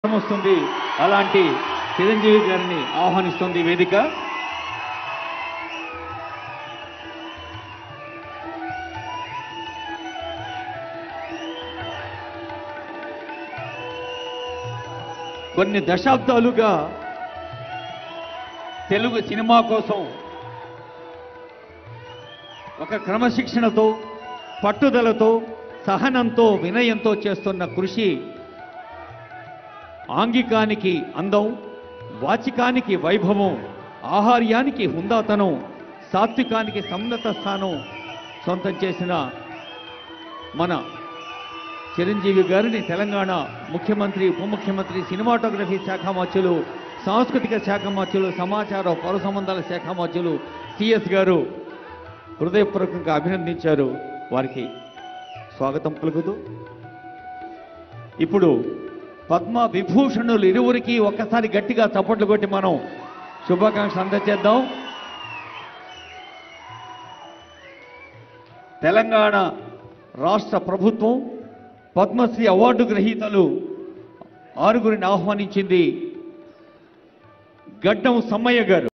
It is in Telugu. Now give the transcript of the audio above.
వస్తుంది అలాంటి చిరంజీవి గారిని ఆహ్వానిస్తుంది ఈ వేదిక కొన్ని దశాబ్దాలుగా తెలుగు సినిమా కోసం ఒక క్రమశిక్షణతో పట్టుదలతో సహనంతో వినయంతో చేస్తున్న కృషి ఆంగికానికి అందం వాచికానికి వైభవం ఆహార్యానికి హుందాతనం సాత్వికానికి సన్నత స్థానం సొంతం చేసిన మన చిరంజీవి గారిని తెలంగాణ ముఖ్యమంత్రి ఉప ముఖ్యమంత్రి సినిమాటోగ్రఫీ శాఖ మధ్యులు సాంస్కృతిక శాఖ మధ్యులు సమాచార పౌర సంబంధాల శాఖ మధ్యులు సిఎస్ గారు హృదయపూర్వకంగా అభినందించారు వారికి స్వాగతం పలుకుతూ ఇప్పుడు పద్మ విభూషణులు ఇరువురికి ఒక్కసారి గట్టిగా చప్పట్లు కొట్టి మనం శుభాకాంక్షలు అందజేద్దాం తెలంగాణ రాష్ట్ర ప్రభుత్వం పద్మశ్రీ అవార్డు గ్రహీతలు ఆరుగురిని ఆహ్వానించింది గడ్డం సమ్మయ్య గారు